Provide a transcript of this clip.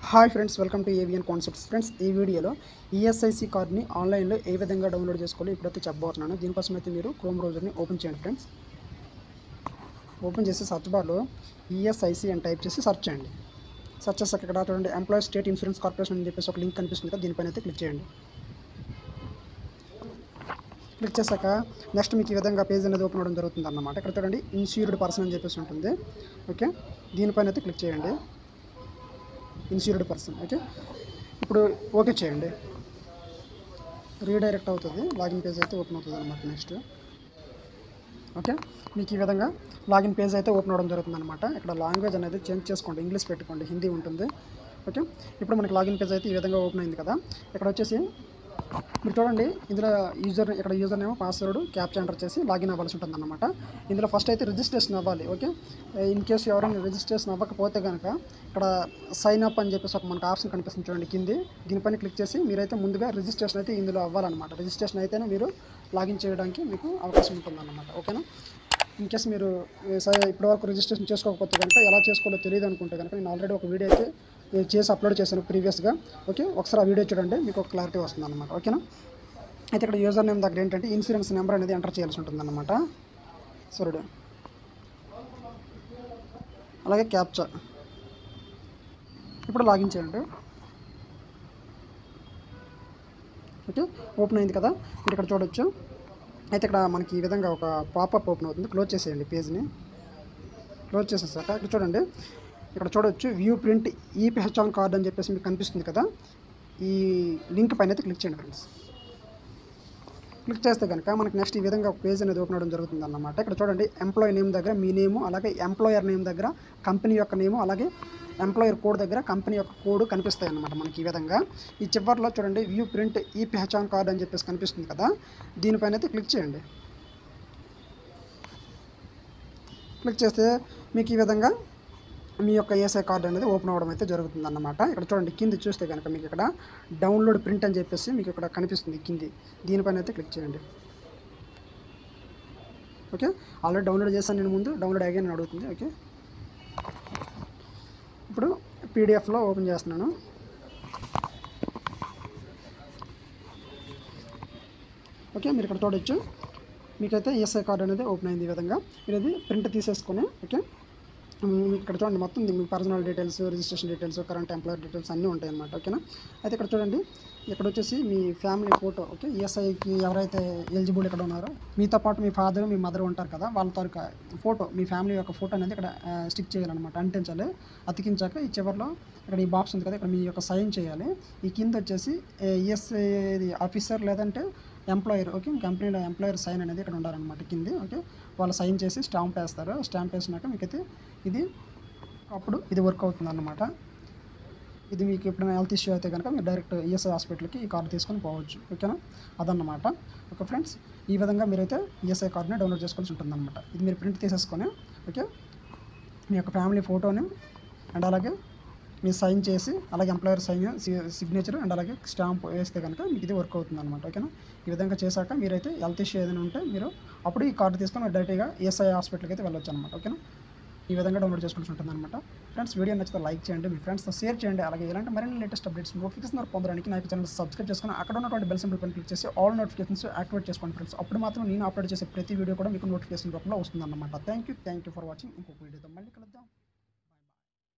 hi friends welcome to AVN concepts friends ఈ వీడియోలో ESIC కార్డ్ని ఆన్లైన్లో ఏ విధంగా డౌన్లోడ్ చేసుకోవాలో ఇప్పుడైతే చెప్పబోతున్నాను దీనికోసం అయితే మీరు క్రోమ్ బ్రౌజర్ని ఓపెన్ చేయండి ఫ్రెండ్స్ ఓపెన్ చేసి సర్చ్ బార్లో ఈఎస్ఐసి అని టైప్ చేసి సెర్చ్ చేయండి సెర్చ్ చేసాక ఇక్కడ చూడండి ఎంప్లాయీ స్టేట్ ఇన్సూరెన్స్ కార్పొరేషన్ అని చెప్పేసి ఒక లింక్ కనిపిస్తుంది కదా దీనిపైన అయితే క్లిక్ చేయండి క్లిక్ చేశాక నెక్స్ట్ మీకు ఈ విధంగా పేజ్ అనేది ఓపెన్ అవ్వడం జరుగుతుంది అన్నమాట ఇక్కడ చూడండి ఇన్సూర్డ్ పర్సన్ అని చెప్పేసి ఉంటుంది ఓకే దీనిపైన అయితే క్లిక్ చేయండి ఇన్సూర్డ్ పర్సన్ ఓకే ఇప్పుడు ఓకే చేయండి రీడైరెక్ట్ అవుతుంది లాగిన్ పేజ్ అయితే ఓపెన్ అవుతుంది అనమాట నెక్స్ట్ ఓకే మీకు ఈ విధంగా లాగిన్ పేజ్ అయితే ఓపెన్ అవ్వడం జరుగుతుంది అనమాట ఇక్కడ లాంగ్వేజ్ అనేది చేంజ్ చేసుకోండి ఇంగ్లీష్ పెట్టుకోండి హిందీ ఉంటుంది ఓకే ఇప్పుడు మనకి లాగిన్ పేజ్ అయితే ఈ విధంగా ఓపెన్ అయింది కదా ఇక్కడ వచ్చేసి మీరు చూడండి ఇందులో యూజర్ ఇక్కడ user name password captcha enter చేసి లాగిన్ అవ్వాల్సి ఉంటుంది అనమాట ఇందులో ఫస్ట్ అయితే రిజిస్ట్రేషన్ అవ్వాలి ఓకే ఇన్ కేసు ఎవరైనా రిజిస్ట్రేషన్ అవ్వకపోతే కనుక ఇక్కడ సైన్ అప్ అని చెప్పేసి ఒక మనకు ఆప్షన్ కనిపిస్తుంది చూడండి కింది దీనిపైన క్లిక్ చేసి మీరైతే ముందుగా రిజిస్ట్రేషన్ అయితే ఇందులో అవ్వాలన్నమాట రిజిస్ట్రేషన్ అయితేనే మీరు లాగిన్ చేయడానికి మీకు అవకాశం ఉంటుంది అన్నమాట ఓకేనా ఇన్ కేస్ మీరు సరే ఇప్పటివరకు రిజిస్ట్రేషన్ చేసుకోకపోతే కనుక ఎలా చేసుకోవాలో తెలియదు అనుకుంటే కనుక నేను ఆల్రెడీ ఒక వీడియో అయితే నేను చేసి అప్లోడ్ చేశాను ప్రీవియస్గా ఓకే ఒకసారి ఆ వీడియో చూడండి మీకు ఒక క్లారిటీ వస్తుంది అనమాట ఓకేనా అయితే ఇక్కడ యూజర్ నేమ్ దగ్గర ఏంటంటే ఇన్సూరెన్స్ నెంబర్ అనేది ఎంటర్ చేయాల్సి ఉంటుంది అనమాట సరే అలాగే క్యాప్చర్ ఇప్పుడు లాగిన్ చేయండి ఓకే ఓపెన్ అయింది కదా మీరు ఇక్కడ చూడొచ్చు అయితే ఇక్కడ మనకి ఈ విధంగా ఒక పాపప్ ఓపెన్ అవుతుంది క్లోజ్ చేసేయండి పేజ్ని క్లోజ్ చేసేసాక ఇక్కడ చూడండి ఇక్కడ చూడొచ్చు వ్యూ ప్రింట్ ఈ పెహచాన్ కార్డ్ అని చెప్పేసి మీకు కనిపిస్తుంది కదా ఈ లింక్ పైన అయితే క్లిక్ చేయండి ఫ్రెండ్స్ క్లిక్ చేస్తే కనుక మనకి నెక్స్ట్ ఈ విధంగా ఒక పేజ్ అనేది ఓపెన్ అవ్వడం జరుగుతుంది అన్నమాట ఇక్కడ చూడండి ఎంప్లాయీ నేమ్ దగ్గర మీ నేము అలాగే ఎంప్లాయర్ నేమ్ దగ్గర కంపెనీ యొక్క నేము అలాగే ఎంప్లాయర్ కోడ్ దగ్గర కంపెనీ యొక్క కోడ్ కనిపిస్తాయి అన్నమాట మనకి ఈ విధంగా ఈ చివరిలో చూడండి వ్యూ ప్రింట్ ఈ పెహచాన్ కార్డ్ అని చెప్పేసి కనిపిస్తుంది కదా దీనిపైన అయితే క్లిక్ చేయండి క్లిక్ చేస్తే మీకు ఈ విధంగా మీ యొక్క ఏసఐ కార్డ్ అనేది ఓపెన్ అవ్వడం అయితే జరుగుతుంది అన్నమాట ఇక్కడ చూడండి కింది చూస్తే కనుక మీకు ఇక్కడ డౌన్లోడ్ ప్రింట్ అని చెప్పేసి మీకు ఇక్కడ కనిపిస్తుంది కింది దీనిపైన అయితే క్లిక్ చేయండి ఓకే ఆల్రెడీ డౌన్లోడ్ చేశాను నేను ముందు డౌన్లోడ్ అయ్యాను అని అడుగుతుంది ఓకే ఇప్పుడు పీడిఎఫ్లో ఓపెన్ చేస్తున్నాను ఓకే మీరు ఇక్కడ చూడొచ్చు మీకైతే ఈఎస్ఐ కార్డ్ అనేది ఓపెన్ అయింది ఈ విధంగా మీరు ఇది ప్రింట్ తీసేసుకొని ఓకే మీకు ఇక్కడ చూడండి మొత్తం మీ personal details registration details current employer details అన్నీ ఉంటాయి అన్నమాట ఓకేనా అయితే ఇక్కడ చూడండి ఇక్కడ వచ్చేసి మీ ఫ్యామిలీ ఫోటో ఓకే ఈఎస్ఐకి ఎవరైతే ఎలిజిబుల్ ఇక్కడ ఉన్నారో మీతో పాటు మీ ఫాదర్ మీ మదర్ ఉంటారు కదా వాళ్ళ తాలూకా ఫోటో మీ ఫ్యామిలీ యొక్క ఫోటో అనేది ఇక్కడ స్టిక్ చేయాలన్నమాట అంటించాలి అతికించాక ఈ చివరిలో ఇక్కడ ఈ బాక్స్ ఉంది కదా ఇక్కడ మీ యొక్క సైన్ చేయాలి ఈ కింద వచ్చేసి ఈఎస్ఐ ఆఫీసర్ లేదంటే ఎంప్లాయర్ ఓకే కంపెనీలో ఎంప్లాయర్ సైన్ అనేది ఇక్కడ ఉండాలన్నమాట కింది ఓకే వాళ్ళు సైన్ చేసి స్టాంప్ వేస్తారు స్టాంప్ వేసినాక మీకైతే ఇది అప్పుడు ఇది వర్క్ అవుతుంది అన్నమాట ఇది మీకు ఎప్పుడైనా హెల్త్ ఇష్యూ అయితే కనుక మీరు డైరెక్ట్ ఈఎస్ఐ హాస్పిటల్కి ఈ కార్డు తీసుకొని పోవచ్చు ఓకేనా అదన్నమాట ఓకే ఫ్రెండ్స్ ఈ విధంగా మీరైతే ఈఎస్ఐ కార్డుని డౌన్లోడ్ చేసుకోవాల్సి ఉంటుందన్నమాట ఇది మీరు ప్రింట్ తీసేసుకొని ఓకే మీ యొక్క ఫ్యామిలీ ఫోటోని అండ్ అలాగే మీరు సైన్ చేసి అలాగే ఎంప్లాయర్ సైన్ సిగ్నేచర్ అండ్ అలాగే స్టాంప్ వేస్తే కనుక మీకు ఇది వర్క్ అవుతుంది అనమాట ఓకేనా ఈ విధంగా చేశాక మీరైతే హెల్త్ ఇష్యూ ఏదైనా ఉంటే మీరు అప్పుడు ఈ కార్డు తీసుకొని మీరు డైరెక్ట్గా ఈఎస్ఐ హాస్పిటల్కి అయితే వెళ్ళొచ్చు అనమాట ఓకేనా ఈ విధంగా డౌన్లోడ్ చేసుకుంటూ ఉంటుంది అనమాట ఫ్రెండ్స్ వీడియో నచ్చితే లైక్ చేయండి మీ ఫ్రెండ్స్తో షేర్ చేయండి అలాగే ఇలాంటి మరిన్ని లేటెస్ట్ అప్డేట్స్ నోటిఫికేషన్ పొందడానికి నాకు ఛానల్ సబ్స్క్రైబ్ చేసుకుని అక్కడ ఉన్నటువంటి బెల్ సింబల్ పైన క్లిక్ చేసి ఆల్ నోటిఫికేషన్స్ యాక్టివేట్ చేసుకోండి ఫ్రెండ్స్ అప్పుడు మాత్రం నేను అప్లోడ్ చేసే ప్రతి వీడియో కూడా మీకు నోటిఫికేషన్ రూపంలో వస్తుంది అనమాట thank you thank you for watching ఇంకొక వీడియోతో మళ్ళీ కలుద్దాం